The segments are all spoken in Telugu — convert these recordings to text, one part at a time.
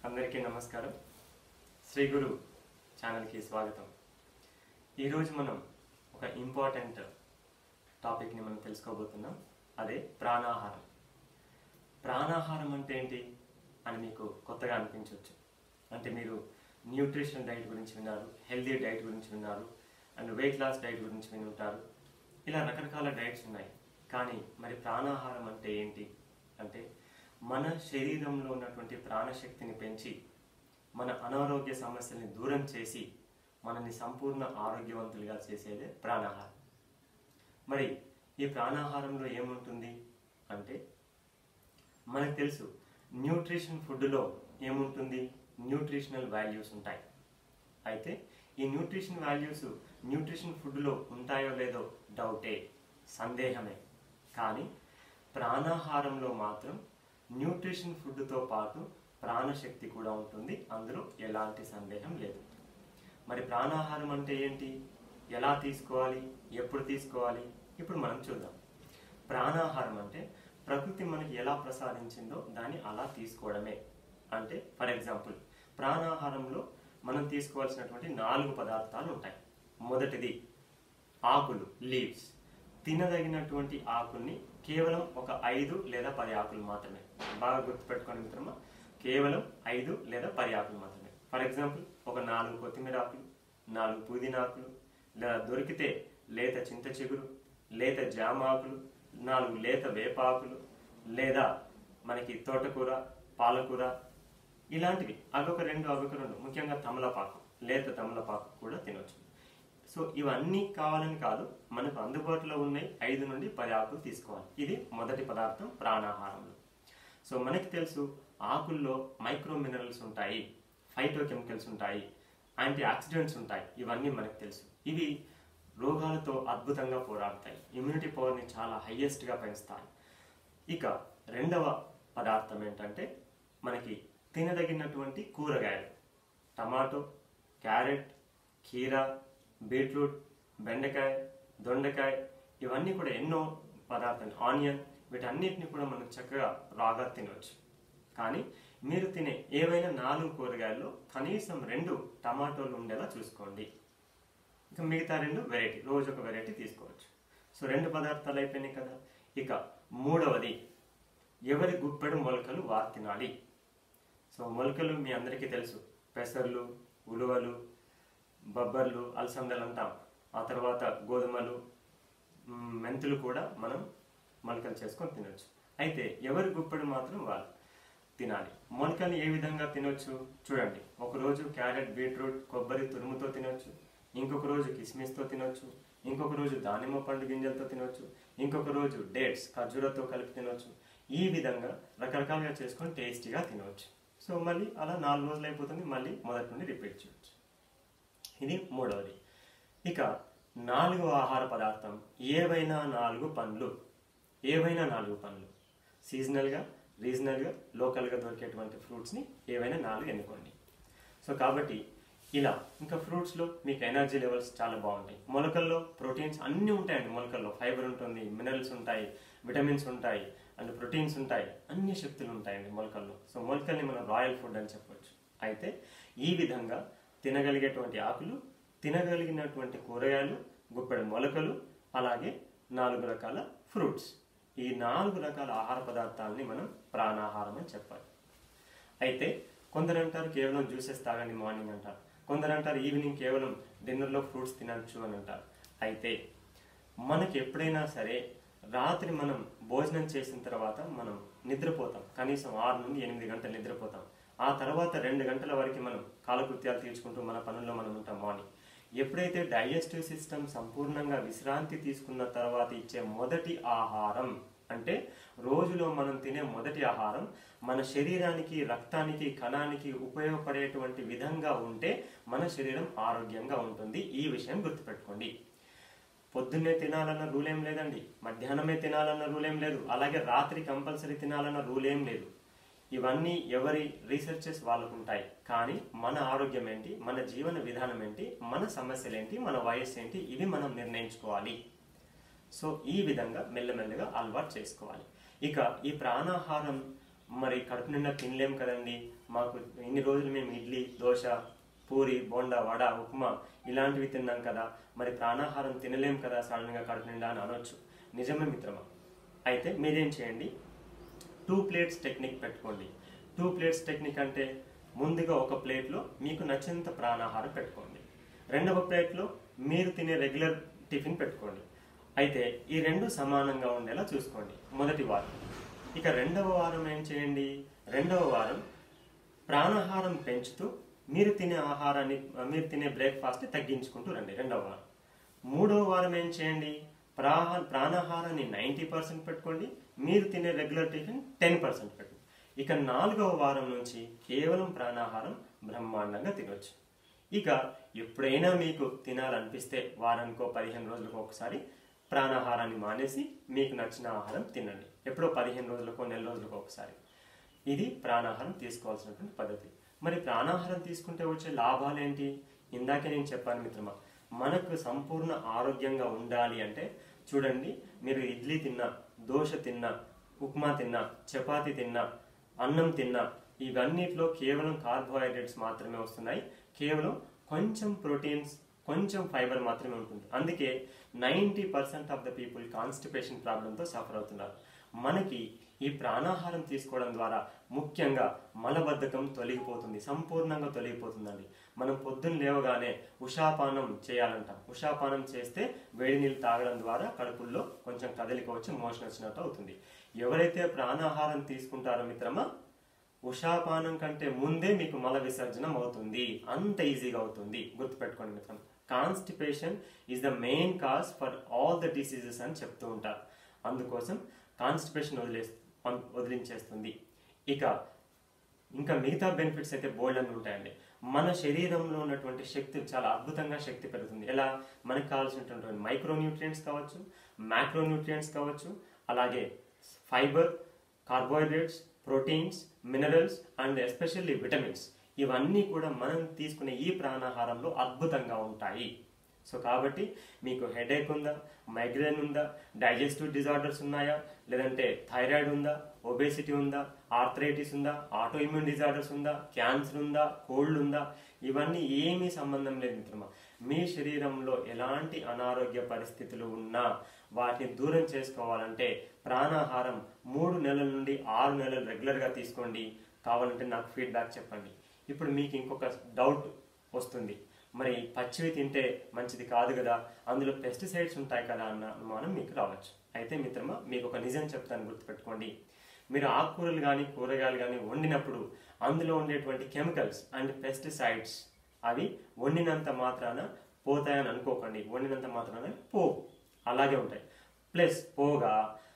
అందరికీ నమస్కారం శ్రీ గురు ఛానల్కి స్వాగతం ఈరోజు మనం ఒక ఇంపార్టెంట్ టాపిక్ని మనం తెలుసుకోబోతున్నాం అదే ప్రాణాహారం ప్రాణాహారం అంటే ఏంటి అని మీకు కొత్తగా అనిపించవచ్చు అంటే మీరు న్యూట్రిషన్ డైట్ గురించి విన్నారు హెల్దీ డైట్ గురించి విన్నారు అండ్ వెయిట్ లాస్ డైట్ గురించి విని ఉంటారు ఇలా రకరకాల డైట్స్ ఉన్నాయి కానీ మరి ప్రాణాహారం అంటే ఏంటి అంటే మన శరీరంలో ఉన్నటువంటి ప్రాణశక్తిని పెంచి మన అనారోగ్య సమస్యల్ని దూరం చేసి మనని సంపూర్ణ ఆరోగ్యవంతులుగా చేసేదే ప్రాణాహారం మరి ఈ ప్రాణాహారంలో ఏముంటుంది అంటే మనకు తెలుసు న్యూట్రిషన్ ఫుడ్లో ఏముంటుంది న్యూట్రిషనల్ వాల్యూస్ ఉంటాయి అయితే ఈ న్యూట్రిషన్ వాల్యూస్ న్యూట్రిషన్ ఫుడ్లో ఉంటాయో లేదో డౌటే సందేహమే కానీ ప్రాణాహారంలో మాత్రం న్యూట్రిషన్ ఫుడ్తో పాటు ప్రాణశక్తి కూడా ఉంటుంది అందులో ఎలాంటి సందేహం లేదు మరి ప్రాణాహారం అంటే ఏంటి ఎలా తీసుకోవాలి ఎప్పుడు తీసుకోవాలి ఇప్పుడు మనం చూద్దాం ప్రాణాహారం అంటే ప్రకృతి మనకి ఎలా ప్రసాదించిందో దాన్ని అలా తీసుకోవడమే అంటే ఫర్ ఎగ్జాంపుల్ ప్రాణాహారంలో మనం తీసుకోవాల్సినటువంటి నాలుగు పదార్థాలు ఉంటాయి మొదటిది ఆకులు లీవ్స్ తినదగినటువంటి ఆకుల్ని కేవలం ఒక ఐదు లేదా పది ఆకులు మాత్రమే బాగా గుర్తుపెట్టుకోండి మిత్రమా కేవలం ఐదు లేదా పది ఆకులు మాత్రమే ఫర్ ఎగ్జాంపుల్ ఒక నాలుగు కొత్తిమీర ఆకులు నాలుగు పుదీనా ఆకులు లేదా దొరికితే లేత చింత చిగురు లేత జామ ఆకులు నాలుగు లేత వేప ఆకులు లేదా మనకి తోటకూర పాలకూర ఇలాంటివి అదొక రెండు అదొక రెండు ముఖ్యంగా తమలపాకు లేత తమలపాకు కూడా తినొచ్చు సో ఇవన్నీ కావాలని కాదు మనకు అందుబాటులో ఉన్నాయి ఐదు నుండి పది ఆకులు తీసుకోవాలి ఇది మొదటి పదార్థం ప్రాణాహారంలో సో మనకి తెలుసు ఆకుల్లో మైక్రో మినరల్స్ ఉంటాయి ఫైటో కెమికల్స్ ఉంటాయి యాంటీ ఆక్సిడెంట్స్ ఉంటాయి ఇవన్నీ మనకు తెలుసు ఇవి రోగాలతో అద్భుతంగా పోరాడతాయి ఇమ్యూనిటీ పవర్ని చాలా హయ్యెస్ట్గా పెంచుతాయి ఇక రెండవ పదార్థం ఏంటంటే మనకి తినదగినటువంటి కూరగాయలు టమాటో క్యారెట్ కీరా బీట్రూట్ బెండకాయ దొండకాయ ఇవన్నీ కూడా ఎన్నో పదార్థాలు ఆనియన్ వీటన్నిటిని కూడా మనం చక్కగా రాగా తినవచ్చు కానీ మీరు తినే ఏవైనా నాలుగు కూరగాయల్లో కనీసం రెండు టమాటోలు ఉండేలా చూసుకోండి ఇక మిగతా రెండు వెరైటీ రోజు ఒక వెరైటీ తీసుకోవచ్చు సో రెండు పదార్థాలు అయిపోయినాయి కదా ఇక మూడవది ఎవరి గుప్పెడు మొలకలు వారు తినాలి సో మొలకలు మీ అందరికీ తెలుసు పెసర్లు ఉలువలు బొబ్బర్లు అలసందలు అంటాం ఆ తర్వాత గోధుమలు మ్, మెంతులు కూడా మనం మొలకలు చేసుకొని తినొచ్చు అయితే ఎవరి గుప్పెడు మాత్రం వాళ్ళు తినాలి మొలకలు ఏ విధంగా తినొచ్చు చూడండి ఒక రోజు క్యారెట్ బీట్రూట్ కొబ్బరి తురుముతో తినొచ్చు ఇంకొక రోజు కిస్మిస్తో తినొచ్చు ఇంకొక రోజు దానిమ్మ పండు గింజలతో తినొచ్చు ఇంకొక రోజు డేట్స్ ఖర్జూరతో కలిపి తినొచ్చు ఈ విధంగా రకరకాలుగా చేసుకొని టేస్టీగా తినవచ్చు సో మళ్ళీ అలా నాలుగు రోజులు అయిపోతుంది మళ్ళీ మొదటి నుండి రిపీట్ చేయొచ్చు ఇది మూడవది ఇక నాలుగవ ఆహార పదార్థం ఏవైనా నాలుగు పండ్లు ఏవైనా నాలుగు పండ్లు సీజనల్గా రీజనల్గా లోకల్గా దొరికేటువంటి ఫ్రూట్స్ని ఏవైనా నాలుగు ఎన్నుకోండి సో కాబట్టి ఇలా ఇంకా ఫ్రూట్స్లో మీకు ఎనర్జీ లెవెల్స్ చాలా బాగుంటాయి మొలకల్లో ప్రోటీన్స్ అన్నీ ఉంటాయండి మొలకల్లో ఫైబర్ ఉంటుంది మినరల్స్ ఉంటాయి విటమిన్స్ ఉంటాయి అండ్ ప్రోటీన్స్ ఉంటాయి అన్ని శక్తులు ఉంటాయండి మొలకల్లో సో మొలకల్ని మనం రాయల్ ఫుడ్ అని చెప్పొచ్చు అయితే ఈ విధంగా తినగలిగేటువంటి ఆకులు తినగలిగినటువంటి కూరగాయలు గుప్పెడు మొలకలు అలాగే నాలుగు రకాల ఫ్రూట్స్ ఈ నాలుగు రకాల ఆహార పదార్థాలని మనం ప్రాణాహారం అని చెప్పాలి అయితే కొందరు అంటారు కేవలం జ్యూసెస్ తాగండి మార్నింగ్ అంటారు కొందరు అంటారు ఈవినింగ్ కేవలం డిన్నర్లో ఫ్రూట్స్ తినచ్చు అని అంటారు అయితే మనకి ఎప్పుడైనా సరే రాత్రి మనం భోజనం చేసిన తర్వాత మనం నిద్రపోతాం కనీసం ఆరు నుండి ఎనిమిది గంటలు నిద్రపోతాం ఆ తర్వాత రెండు గంటల వరకు మనం కాలకృత్యాలు తీర్చుకుంటూ మన పనుల్లో మనం ఉంటాం మార్నింగ్ ఎప్పుడైతే డైజెస్టివ్ సిస్టమ్ సంపూర్ణంగా విశ్రాంతి తీసుకున్న తర్వాత ఇచ్చే మొదటి ఆహారం అంటే రోజులో మనం తినే మొదటి ఆహారం మన శరీరానికి రక్తానికి కణానికి ఉపయోగపడేటువంటి విధంగా ఉంటే మన శరీరం ఆరోగ్యంగా ఉంటుంది ఈ విషయం గుర్తుపెట్టుకోండి పొద్దున్నే తినాలన్న రూల్ ఏం లేదండి మధ్యాహ్నమే తినాలన్న రూల్ ఏం లేదు అలాగే రాత్రి కంపల్సరీ తినాలన్న రూల్ ఏం లేదు ఇవన్నీ ఎవరి రీసెర్చెస్ వాళ్ళకు ఉంటాయి కానీ మన ఆరోగ్యం ఏంటి మన జీవన విధానం ఏంటి మన సమస్యలు ఏంటి మన వయస్సు ఏంటి ఇవి మనం నిర్ణయించుకోవాలి సో ఈ విధంగా మెల్లమెల్లగా అలవాటు చేసుకోవాలి ఇక ఈ ప్రాణాహారం మరి కడుపు నిండా తినలేం కదండి మాకు ఇన్ని రోజులు మేము ఇడ్లీ దోశ పూరి బోండా వడ ఉప్మా ఇలాంటివి తిన్నాం కదా మరి ప్రాణాహారం తినలేం కదా సడన్గా కడుపు నిండా అని అనొచ్చు నిజమే మిత్రమా అయితే మీరేం చేయండి టూ ప్లేట్స్ టెక్నిక్ పెట్టుకోండి టూ ప్లేట్స్ టెక్నిక్ అంటే ముందుగా ఒక ప్లేట్లో మీకు నచ్చినంత ప్రాణాహారం పెట్టుకోండి రెండవ ప్లేట్లో మీరు తినే రెగ్యులర్ టిఫిన్ పెట్టుకోండి అయితే ఈ రెండు సమానంగా ఉండేలా చూసుకోండి మొదటి వారం ఇక రెండవ వారం ఏం చేయండి రెండవ వారం ప్రాణాహారం పెంచుతూ మీరు తినే ఆహారాన్ని మీరు తినే బ్రేక్ఫాస్ట్ తగ్గించుకుంటూ రండి రెండవ వారం మూడవ వారం ఏం చేయండి ప్రాహ ప్రాణాహారాన్ని నైంటీ పర్సెంట్ పెట్టుకోండి మీరు తినే రెగ్యులర్ టిఫిన్ టెన్ పర్సెంట్ పెట్టుకోండి ఇక నాలుగవ వారం నుంచి కేవలం ప్రాణాహారం బ్రహ్మాండంగా తినొచ్చు ఇక ఎప్పుడైనా మీకు తినాలనిపిస్తే వారానికో పదిహేను రోజులకు ఒకసారి ప్రాణాహారాన్ని మానేసి మీకు నచ్చిన ఆహారం తినండి ఎప్పుడో పదిహేను రోజులకో నెల రోజులకో ఒకసారి ఇది ప్రాణాహారం తీసుకోవాల్సినటువంటి పద్ధతి మరి ప్రాణాహారం తీసుకుంటే వచ్చే లాభాలు ఏంటి ఇందాకే నేను చెప్పాను మిత్రమా మనకు సంపూర్ణ ఆరోగ్యంగా ఉండాలి అంటే చూడండి మీరు ఇడ్లీ తిన్నా దోశ తిన్నా ఉప్మా తిన్నా చపాతి తిన్నా అన్నం తిన్నా ఇవన్నిట్లో కేవలం కార్బోహైడ్రేట్స్ మాత్రమే వస్తున్నాయి కేవలం కొంచెం ప్రోటీన్స్ కొంచెం ఫైబర్ మాత్రమే ఉంటుంది అందుకే ninety percent of the people constipation ప్రాబ్లంతో సఫర్ అవుతున్నారు మనకి ఈ ప్రాణాహారం తీసుకోవడం ద్వారా ముఖ్యంగా మలబద్ధకం తొలగిపోతుంది సంపూర్ణంగా తొలగిపోతుందండి మనం పొద్దున్న లేవగానే ఉషాపానం చేయాలంటాం ఉషాపానం చేస్తే వేడి నీళ్ళు తాగడం ద్వారా కడుపుల్లో కొంచెం కదలిక వచ్చి మోషన్ వచ్చినట్టు అవుతుంది ఎవరైతే ప్రాణాహారం తీసుకుంటారో మిత్రమా ఉషాపానం కంటే ముందే మీకు మల విసర్జనం అవుతుంది అంత ఈజీగా అవుతుంది గుర్తుపెట్టుకోండి మిత్రం constipation is the main cause for all the diseases అని చెప్తూ ఉంటారు అందుకోసం కాన్స్టిపేషన్ వదిలే పం- వదిలించేస్తుంది ఇక ఇంకా మిగతా బెనిఫిట్స్ అయితే బోల్డ్ అని ఉంటాయండి మన శరీరంలో ఉన్నటువంటి శక్తి చాలా అద్భుతంగా శక్తి పెరుగుతుంది ఎలా మనకు కావాల్సినటువంటి మైక్రోన్యూట్రియంట్స్ కావచ్చు మ్యాక్రోన్యూట్రియంట్స్ కావచ్చు అలాగే fibre carbohydrates proteins minerals and especially vitamins ఇవన్నీ కూడా మనం తీసుకునే ఈ ప్రాణాహారంలో అద్భుతంగా ఉంటాయి సో కాబట్టి మీకు హెడేక్ ఉందా మైగ్రేన్ ఉందా డైజెస్టివ్ డిజార్డర్స్ ఉన్నాయా లేదంటే థైరాయిడ్ ఉందా ఒబేసిటీ ఉందా ఆర్థరైటిస్ ఉందా ఆటో ఇమ్యూన్ డిజార్డర్స్ ఉందా క్యాన్సర్ ఉందా కోల్డ్ ఉందా ఇవన్నీ ఏమీ సంబంధం లేదు మిత్రమా మీ శరీరంలో ఎలాంటి అనారోగ్య పరిస్థితులు ఉన్నా వాటిని దూరం చేసుకోవాలంటే ప్రాణాహారం మూడు నెలల నుండి ఆరు నెలలు రెగ్యులర్గా తీసుకోండి కావాలంటే నాకు ఫీడ్బ్యాక్ చెప్పండి ఇప్పుడు మీకు ఇంకొక డౌట్ వస్తుంది మరి పచ్చివి తింటే మంచిది కాదు కదా అందులో పెస్టిసైడ్స్ ఉంటాయి కదా అన్న అనుమానం మీకు రావచ్చు అయితే మిత్రమా మీకు ఒక నిజం చెప్తాను గుర్తుపెట్టుకోండి మీరు ఆకుకూరలు కానీ కూరగాయలు కానీ వండినప్పుడు అందులో ఉండేటువంటి కెమికల్స్ అండ్ పెస్టిసైడ్స్ అవి వండినంత మాత్రాన పోతాయని అనుకోకండి వండినంత మాత్రాన పోవు అలాగే ఉంటాయి ప్లస్ పోగా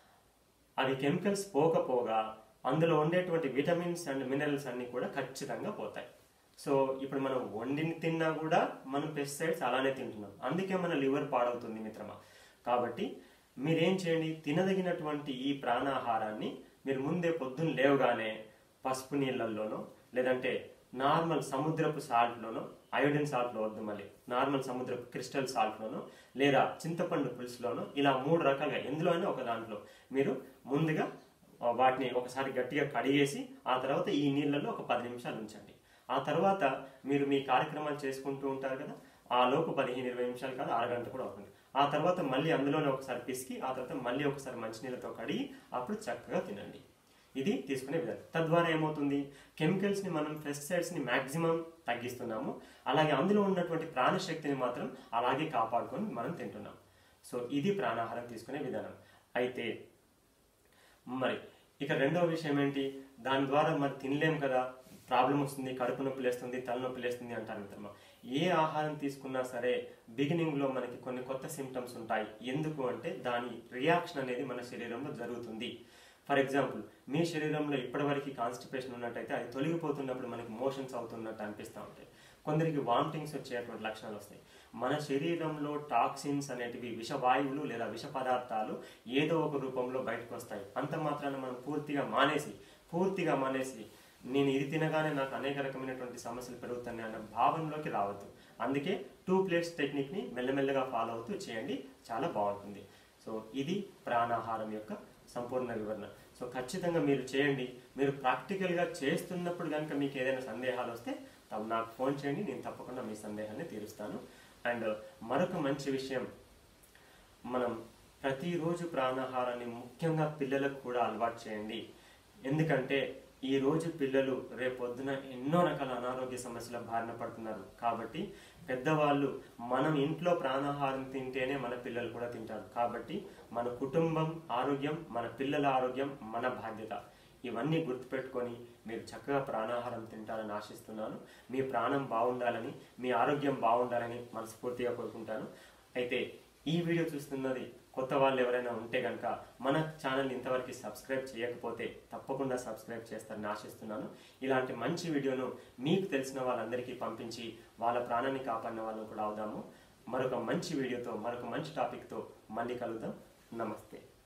అవి కెమికల్స్ పోకపోగా అందులో ఉండేటువంటి విటమిన్స్ అండ్ మినరల్స్ అన్ని కూడా ఖచ్చితంగా పోతాయి సో ఇప్పుడు మనం వండిని తిన్నా కూడా మనం పెస్టిసైడ్స్ అలానే తింటున్నాం అందుకే మన లివర్ పాడవుతుంది మిత్రమా కాబట్టి మీరేం చేయండి తినదగినటువంటి ఈ ప్రాణాహారాన్ని మీరు ముందే పొద్దున్న లేవగానే పసుపు నీళ్ళల్లోనో లేదంటే నార్మల్ సముద్రపు సాల్ట్లోనో అయోడిన్ సాల్ట్లో వద్దు మళ్ళీ నార్మల్ సముద్రపు క్రిస్టల్ సాల్ట్లోనో లేదా చింతపండు పులుసులోనో ఇలా మూడు రకాలుగా ఎందులో అయినా ఒక దాంట్లో మీరు ముందుగా ఆ, వాటిని ఒకసారి గట్టిగా కడిగేసి ఆ తర్వాత ఈ నీళ్ళల్లో ఒక పది నిమిషాలు ఉంచండి ఆ తర్వాత మీరు మీ కార్యక్రమాలు చేసుకుంటూ ఉంటారు కదా ఆ లోపు పదిహేను ఇరవై నిమిషాలు కాదు అరగంట కూడా అవుతుంది ఆ తర్వాత మళ్ళీ అందులోనే ఒకసారి పిసికి ఆ తర్వాత మళ్ళీ ఒకసారి మంచినీళ్ళతో కడిగి అప్పుడు చక్కగా తినండి ఇది తీసుకునే విధానం తద్వారా ఏమవుతుంది కెమికల్స్ ని మనం పెస్టిసైడ్స్ ని మాక్సిమం తగ్గిస్తున్నాము అలాగే అందులో ఉన్నటువంటి ప్రాణశక్తిని మాత్రం అలాగే కాపాడుకొని మనం తింటున్నాం సో ఇది ప్రాణాహారం తీసుకునే విధానం అయితే మరి ఇక రెండవ విషయం ఏంటి దాని ద్వారా మరి తినలేం కదా ప్రాబ్లం వస్తుంది కడుపు నొప్పి లేస్తుంది తలనొప్పి లేస్తుంది అంటారు మిత్రమా ఏ ఆహారం తీసుకున్నా సరే బిగినింగ్ లో మనకి కొన్ని కొత్త సిమ్టమ్స్ ఉంటాయి ఎందుకు అంటే దాని రియాక్షన్ అనేది మన శరీరంలో జరుగుతుంది ఫర్ ఎగ్జాంపుల్ మీ శరీరంలో ఇప్పటివరకు కాన్స్టిపేషన్ ఉన్నట్టయితే అది తొలగిపోతున్నప్పుడు మనకి మోషన్స్ అవుతున్నట్టు అనిపిస్తూ ఉంటాయి కొందరికి వామిటింగ్స్ వచ్చేటువంటి లక్షణాలు వస్తాయి మన శరీరంలో టాక్సిన్స్ అనేటివి విషవాయువులు లేదా విష పదార్థాలు ఏదో ఒక రూపంలో బయటకు వస్తాయి అంత మాత్రాన మనం పూర్తిగా మానేసి పూర్తిగా మానేసి నేను ఇది తినగానే నాకు అనేక రకమైనటువంటి సమస్యలు పెరుగుతున్నాయి అన్న భావనలోకి రావద్దు అందుకే టూ ప్లేట్స్ టెక్నిక్ని మెల్లమెల్లగా ఫాలో అవుతూ చేయండి చాలా బాగుంటుంది సో ఇది ప్రాణాహారం యొక్క సంపూర్ణ వివరణ సో ఖచ్చితంగా మీరు చేయండి మీరు ప్రాక్టికల్గా చేస్తున్నప్పుడు కనుక మీకు ఏదైనా సందేహాలు వస్తే తప్ప- నాకు ఫోన్ చేయండి నేను తప్పకుండా మీ సందేహాన్ని తీరుస్తాను అండ్ మరొక మంచి విషయం మనం ప్రతిరోజు ప్రాణాహారాన్ని ముఖ్యంగా పిల్లలకు కూడా అలవాటు చేయండి ఎందుకంటే ఈ రోజు పిల్లలు రేపొద్దున ఎన్నో రకాల అనారోగ్య సమస్యల బారిన పడుతున్నారు కాబట్టి పెద్దవాళ్ళు మనం ఇంట్లో ప్రాణాహారం తింటేనే మన పిల్లలు కూడా తింటారు కాబట్టి మన కుటుంబం ఆరోగ్యం మన పిల్లల ఆరోగ్యం మన బాధ్యత ఇవన్నీ గుర్తుపెట్టుకొని మీరు చక్కగా ప్రాణాహారం తింటారని ఆశిస్తున్నాను మీ ప్రాణం బాగుండాలని మీ ఆరోగ్యం బాగుండాలని మనస్ఫూర్తిగా కోరుకుంటాను అయితే ఈ వీడియో చూస్తున్నది కొత్త వాళ్ళు ఎవరైనా ఉంటే కనుక మన ఛానల్ ఇంతవరకు సబ్స్క్రైబ్ చేయకపోతే తప్పకుండా సబ్స్క్రైబ్ చేస్తారని ఆశిస్తున్నాను ఇలాంటి మంచి వీడియోను మీకు తెలిసిన వాళ్ళందరికీ పంపించి వాళ్ళ ప్రాణాన్ని కాపాడిన వాళ్ళని కూడా అవుదాము మరొక మంచి వీడియోతో మరొక మంచి టాపిక్తో మళ్ళీ కలుద్దాం నమస్తే